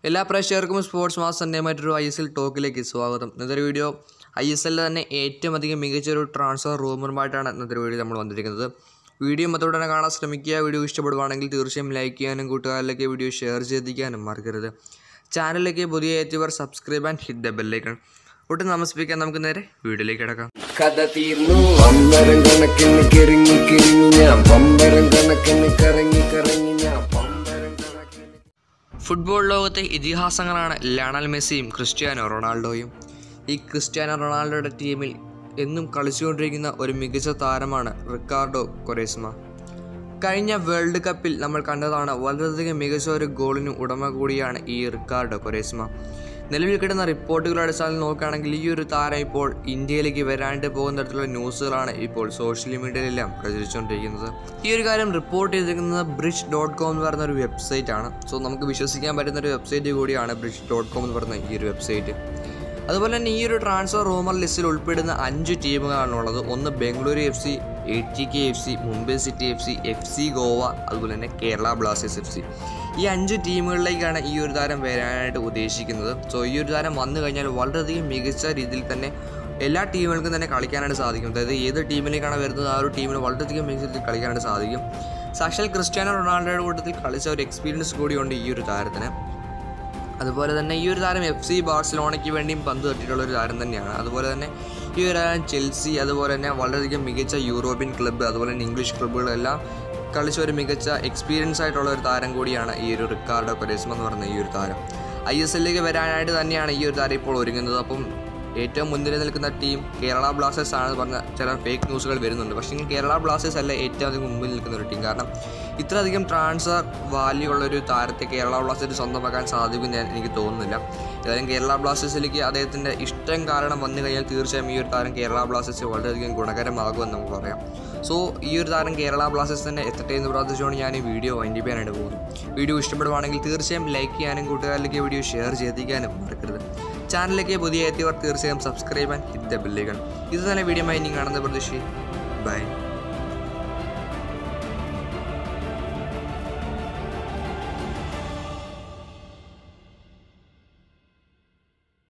എല്ലാ പ്രേക്ഷകർക്കും സ്പോർട്സ് മാസ്റ്ററിൻ്റെ മറ്റൊരു ഐ എസ് എൽ ടോക്കിലേക്ക് സ്വാഗതം ഇന്നത്തെ വീഡിയോ ഐ എസ് എല്ലിൽ തന്നെ ഏറ്റവും അധികം മികച്ചൊരു ട്രാൻസ്ഫർ റൂമറുമായിട്ടാണ് ഇന്നത്തെ വീഡിയോ നമ്മൾ വന്നിരിക്കുന്നത് വീഡിയോ മൊത്തം തന്നെ കാണാൻ ശ്രമിക്കുക വീഡിയോ ഇഷ്ടപ്പെടുവാണെങ്കിൽ തീർച്ചയായും ലൈക്ക് ചെയ്യാനും കൂട്ടുകാരിലേക്ക് വീഡിയോ ഷെയർ ചെയ്തിരിക്കാനും മറക്കരുത് ചാനലിലേക്ക് പുതിയ എത്തിയവർ subscribe and hit the bell icon ഒട്ടും താമസിപ്പിക്കാൻ നമുക്ക് നേരെ വീഡിയോയിലേക്ക് കിടക്കാം കഥ തീർന്നു പമ്പരം കണക്കിന് കിറങ്ങി കിറങ്ങി ഞാൻ പമ്പരം കണക്കിന് കറങ്ങി കറങ്ങി ഞാൻ പമ്പരം കണക്കിന് ഫുട്ബോൾ ലോകത്തെ ഇതിഹാസങ്ങളാണ് ലയണൽ മെസ്സിയും ക്രിസ്ത്യാനോ റൊണാൾഡോയും ഈ ക്രിസ്ത്യാനോ റൊണാൾഡോയുടെ ടീമിൽ എന്നും കളിച്ചുകൊണ്ടിരിക്കുന്ന ഒരു മികച്ച താരമാണ് റിക്കാർഡോ കൊറേസ്മ കഴിഞ്ഞ വേൾഡ് കപ്പിൽ നമ്മൾ കണ്ടതാണ് വളരെയധികം മികച്ച ഒരു ഗോളിന് ഉടമ കൂടിയാണ് ഈ റിക്കാർഡോ കൊറേസ്മ നിലവിൽ കിട്ടുന്ന റിപ്പോർട്ടുകളുടെ അടിസ്ഥാനത്തിൽ നോക്കുകയാണെങ്കിൽ ഈ ഒരു താരം ഇപ്പോൾ ഇന്ത്യയിലേക്ക് വരാണ്ട് പോകുന്ന തരത്തിലുള്ള ന്യൂസുകളാണ് ഇപ്പോൾ സോഷ്യൽ മീഡിയയിലെല്ലാം പ്രചരിച്ചുകൊണ്ടിരിക്കുന്നത് ഈ ഒരു കാര്യം റിപ്പോർട്ട് ചെയ്തിരിക്കുന്നത് ബ്രിഡ്ജ് ഡോട്ട് കോം എന്ന് പറയുന്ന ഒരു വെബ്സൈറ്റ് ആണ് സോ നമുക്ക് വിശ്വസിക്കാൻ പറ്റുന്ന ഒരു വെബ്സൈറ്റ് കൂടിയാണ് ബ്രിഡ്ജ് ഡോട്ട് കോം എന്ന് പറയുന്ന ഈ ഒരു വെബ്സൈറ്റ് അതുപോലെ തന്നെ ഈ ഒരു ട്രാൻസ്ഫർ റൂമർ ലിസ്റ്റിൽ ഉൾപ്പെടുന്ന അഞ്ച് ടീമുകളാണുള്ളത് ഒന്ന് Bengaluru F C A T K F C Mumbai City F C F C Goa അതുപോലെ തന്നെ കേരള ബ്ലാസ്റ്റേഴ്സ് എഫ് സി ഈ അഞ്ച് ടീമുകളിലേക്കാണ് ഈ ഒരു താരം വരാനായിട്ട് ഉദ്ദേശിക്കുന്നത് സോ ഈ ഒരു താരം വന്നു കഴിഞ്ഞാൽ വളരെയധികം മികച്ച രീതിയിൽ തന്നെ എല്ലാ ടീമുകൾക്കും തന്നെ കളിക്കാനായിട്ട് സാധിക്കും അതായത് ഏത് ടീമിലേക്കാണ് വരുന്നത് ആ ഒരു ടീമിന് വളരെയധികം മികച്ച രീതിയിൽ കളിക്കാനായിട്ട് സാധിക്കും സാക്ഷാൽ ക്രിസ്ത്യാനോ റൊണാൾഡോയുടെ കൂട്ടത്തിൽ കളിച്ച ഒരു എക്സ്പീരിയൻസ് കൂടിയുണ്ട് ഈ ഒരു താരത്തിന് അതുപോലെ തന്നെ ഈ ഒരു താരം എഫ് സി ബാർസലോണയ്ക്ക് വേണ്ടിയും പന്ത് തട്ടിയിട്ടുള്ള ഒരു താരം തന്നെയാണ് അതുപോലെ തന്നെ ഈ ഒരു താരം ചെൽസി അതുപോലെ തന്നെ വളരെയധികം മികച്ച യൂറോപ്യൻ ക്ലബ്ബ് അതുപോലെ തന്നെ ഇംഗ്ലീഷ് ക്ലബ്ബുകളെല്ലാം കളിച്ച ഒരു മികച്ച എക്സ്പീരിയൻസ് ആയിട്ടുള്ള ഒരു താരം കൂടിയാണ് ഈ ഒരു റിക്കാർഡോ പെരേസ്മ എന്ന് പറയുന്ന ഈ ഒരു താരം ഐ എസ് എല്ലിലേക്ക് വരാനായിട്ട് തന്നെയാണ് ഈ ഒരു താരം ഇപ്പോൾ ഒരുങ്ങുന്നത് അപ്പം ഏറ്റവും മുന്നിൽ നിൽക്കുന്ന ടീം കേരള ബ്ലാസ്റ്റേഴ്സ് ആണെന്ന് പറഞ്ഞ ചില ഫേക്ക് ന്യൂസുകൾ വരുന്നുണ്ട് പക്ഷേ കേരള ബ്ലാസ്റ്റേഴ്സ് അല്ല ഏറ്റവും അധികം മുമ്പിൽ നിൽക്കുന്ന ഒരു ടീം കാരണം ഇത്രയധികം ട്രാൻസ്ഫർ വാല്യൂ ഉള്ള ഒരു താരത്തെ കേരള ബ്ലാസ്റ്റേഴ്സ് സ്വന്തമാക്കാൻ സാധിക്കും ഞാൻ എനിക്ക് തോന്നുന്നില്ല ഏതായാലും കേരള ബ്ലാസ്റ്റേഴ്സിലേക്ക് അദ്ദേഹത്തിൻ്റെ ഇഷ്ടം കാരണം വന്നു കഴിഞ്ഞാൽ തീർച്ചയായും ഈ ഒരു താരം കേരള ബ്ലാസ്റ്റേഴ്സ് വളരെയധികം ഗുണകരമാകുമെന്ന് നമുക്ക് പറയാം സോ ഈ ഒരു താരം കേരള ബ്ലാസ്റ്റേഴ്സ് തന്നെ എത്തട്ടെ എന്ന് പ്രാർത്ഥിച്ചുകൊണ്ട് ഞാൻ ഈ വീഡിയോ വൈൻഡ് ചെയ്യാനായിട്ട് പോകുന്നു വീഡിയോ ഇഷ്ടപ്പെടുവാണെങ്കിൽ തീർച്ചയായും ലൈക്ക് ചെയ്യാനും കൂട്ടുകാരിലേക്ക് വീഡിയോ ഷെയർ ചെയ്തിരിക്കാനും മറക്കരുത് ചാനലിലേക്ക് പുതിയ എത്തിയവർ തീർച്ചയായും സബ്സ്ക്രൈബ് ആൻഡ് ഹിറ്റ് ദ ബെല്ലുകൾ ഇത് തന്നെ വീഡിയോ മൈനിങ് കാണുന്ന പ്രതീക്ഷ ബൈ